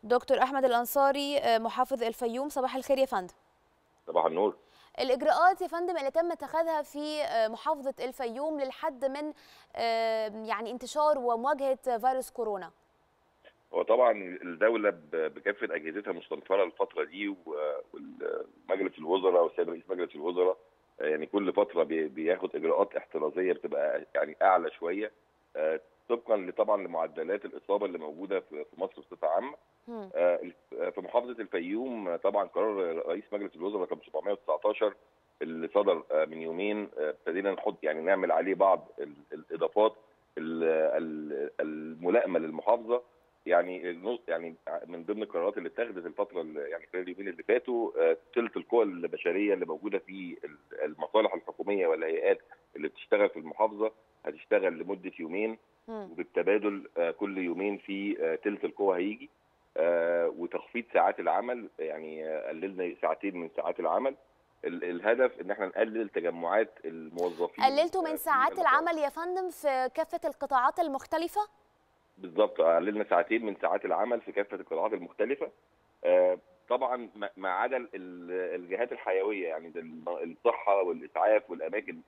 دكتور احمد الانصاري محافظ الفيوم صباح الخير يا فندم صباح النور الاجراءات يا فندم اللي تم اتخاذها في محافظه الفيوم للحد من يعني انتشار ومواجهه فيروس كورونا هو طبعا الدوله بكافه اجهزتها مستنفره الفتره دي ومجلس الوزراء والسيد رئيس مجلس الوزراء يعني كل فتره بياخد اجراءات احترازيه بتبقى يعني اعلى شويه طبقا طبعا لمعدلات الاصابه اللي موجوده في مصر بصفه عامه في محافظه الفيوم طبعا قرار رئيس مجلس الوزراء رقم 719 اللي صدر من يومين ابتدينا نحط يعني نعمل عليه بعض الاضافات الملائمه للمحافظه يعني يعني من ضمن القرارات اللي اتخذت الفتره اللي يعني خلال اليومين اللي فاتوا ثلث القوى البشريه اللي موجوده في المصالح الحكوميه والهيئات اللي بتشتغل في المحافظه هتشتغل لمده يومين وبالتبادل كل يومين في ثلث القوى هيجي وتخفيض ساعات العمل يعني قللنا ساعتين من ساعات العمل الهدف ان احنا نقلل تجمعات الموظفين قللتوا من ساعات العمل يا فندم في كافه القطاعات المختلفه بالظبط قللنا ساعتين من ساعات العمل في كافه القطاعات المختلفه طبعا ما عدا الجهات الحيويه يعني الصحه والاسعاف والاماكن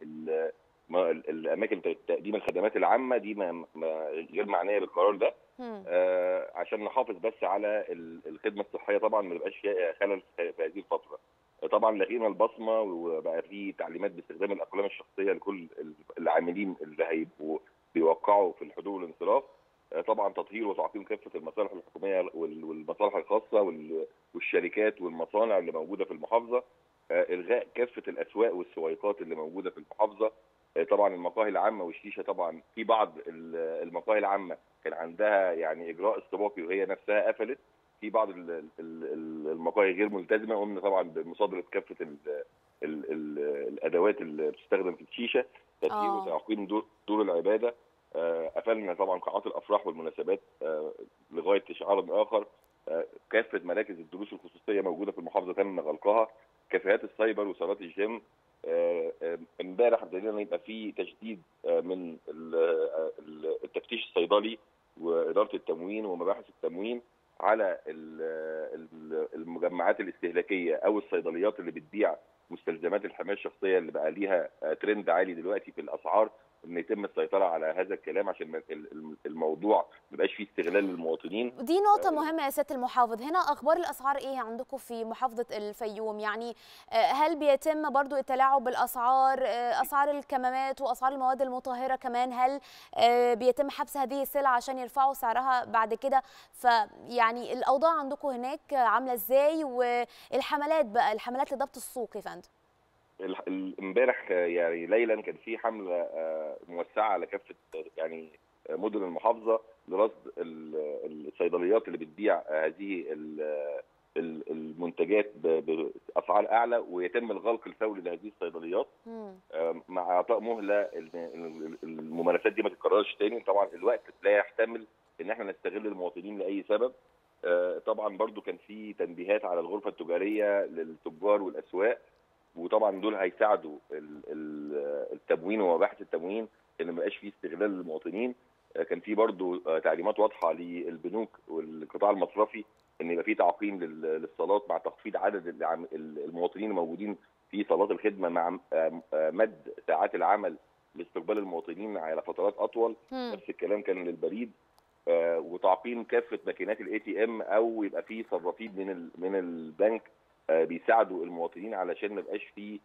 الاماكن تقديم الخدمات العامه دي ما غير معنيه بالقرار ده آه عشان نحافظ بس على الخدمه الصحيه طبعا ما يبقاش خلل في هذه الفتره طبعا لغينا البصمه وبقى في تعليمات باستخدام الاقلام الشخصيه لكل العاملين اللي هيبقوا بيوقعوا في الحضور والانصراف طبعا تطهير وتعقيم كافه المصالح الحكوميه والمصالح الخاصه والشركات والمصانع اللي موجوده في المحافظه الغاء كافه الاسواق والسويقات اللي موجوده في المحافظه طبعا المقاهي العامه والشيشه طبعا في بعض المقاهي العامه كان عندها يعني اجراء استباقي وهي نفسها قفلت في بعض المقاهي غير ملتزمه قمنا طبعا بمصادره كافه ال ال ال الادوات اللي بتستخدم في الشيشه تسيير وتعقيم دور, دور العباده قفلنا طبعا قاعات الافراح والمناسبات لغايه اشعار اخر كافه مراكز الدروس الخصوصيه موجوده في المحافظه تم غلقها كافيهات السايبر وصالات الجيم امبارح ابتدينا يبقى في تشديد من التفتيش الصيدلي واداره التموين ومباحث التموين على المجمعات الاستهلاكيه او الصيدليات اللي بتبيع مستلزمات الحمايه الشخصيه اللي بقى ليها ترند عالي دلوقتي في الاسعار ان يتم السيطره على هذا الكلام عشان الموضوع ما يبقاش فيه استغلال للمواطنين دي نقطه مهمه يا سياده المحافظ هنا اخبار الاسعار ايه عندكم في محافظه الفيوم يعني هل بيتم برضو التلاعب بالاسعار اسعار الكمامات واسعار المواد المطهره كمان هل بيتم حبس هذه السلع عشان يرفعوا سعرها بعد كده فيعني الاوضاع عندكم هناك عامله ازاي والحملات بقى الحملات لضبط السوق يا فندم امبارح يعني ليلا كان في حمله موسعه على كافه يعني مدن المحافظه لرصد الصيدليات اللي بتبيع هذه المنتجات باسعار اعلى ويتم الغلق الفوري لهذه الصيدليات مع اعطاء مهله الممارسات دي ما تتكررش تاني طبعا الوقت لا يحتمل ان احنا نستغل المواطنين لاي سبب طبعا برضو كان في تنبيهات على الغرفه التجاريه للتجار والاسواق وطبعا دول هيساعدوا التموين ومباحث التموين ان ما يبقاش فيه استغلال للمواطنين كان في برضو تعليمات واضحه للبنوك والقطاع المصرفي ان يبقى في تعقيم للصالات مع تخفيض عدد المواطنين الموجودين في صالات الخدمه مع مد ساعات العمل لاستقبال المواطنين على فترات اطول نفس الكلام كان للبريد وتعقيم كافه ماكينات الاي تي ام او يبقى في صرافين من من البنك بيساعدوا المواطنين علشان ما يبقاش في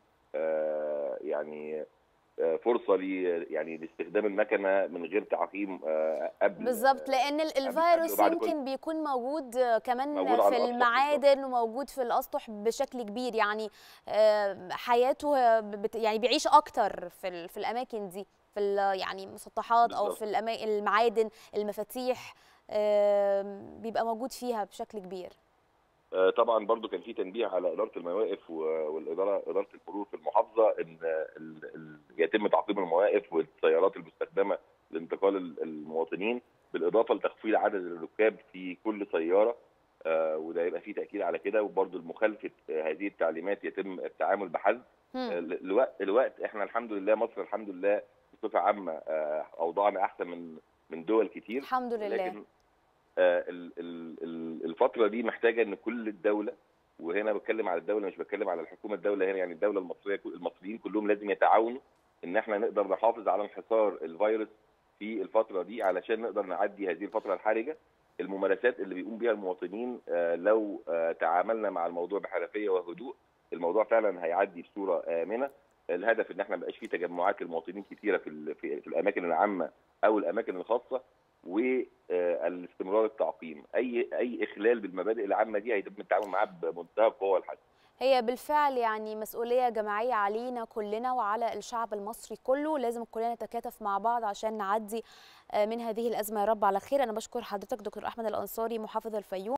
يعني فرصه لي يعني لاستخدام المكنه من غير تعقيم قبل بالظبط لان الفيروس يمكن بيكون موجود كمان موجود في المعادن وموجود في الاسطح بشكل كبير يعني حياته يعني بيعيش اكتر في في الاماكن دي في يعني مسطحات او في المعادن المفاتيح بيبقى موجود فيها بشكل كبير طبعا برضو كان في تنبيه على اداره المواقف والاداره اداره المرور في المحافظه ان يتم تعقيم المواقف والسيارات المستخدمه لانتقال المواطنين بالاضافه لتخفيض عدد الركاب في كل سياره وده يبقى فيه تاكيد على كده وبرضو المخالفه هذه التعليمات يتم التعامل بحذر الوقت الوقت احنا الحمد لله مصر الحمد لله بصفه عامه اوضاعنا احسن من من دول كتير الحمد لله لكن الفتره دي محتاجه ان كل الدوله وهنا بتكلم على الدوله مش بتكلم على الحكومه الدوله هنا يعني الدوله المصريه المصريين كلهم لازم يتعاونوا ان احنا نقدر نحافظ على انحصار الفيروس في الفتره دي علشان نقدر نعدي هذه الفتره الحرجه الممارسات اللي بيقوم بها المواطنين لو تعاملنا مع الموضوع بحرفيه وهدوء الموضوع فعلا هيعدي بصوره امنه الهدف ان احنا ما يبقاش في تجمعات للمواطنين كثيره في في الاماكن العامه او الاماكن الخاصه والاستمرار التعقيم اي اي اخلال بالمبادئ العامه دي هيتم التعامل معاه بمنتهى القوه والحزم هي بالفعل يعني مسؤوليه جماعيه علينا كلنا وعلى الشعب المصري كله لازم كلنا نتكاتف مع بعض عشان نعدي من هذه الازمه يا رب على خير انا بشكر حضرتك دكتور احمد الانصاري محافظ الفيوم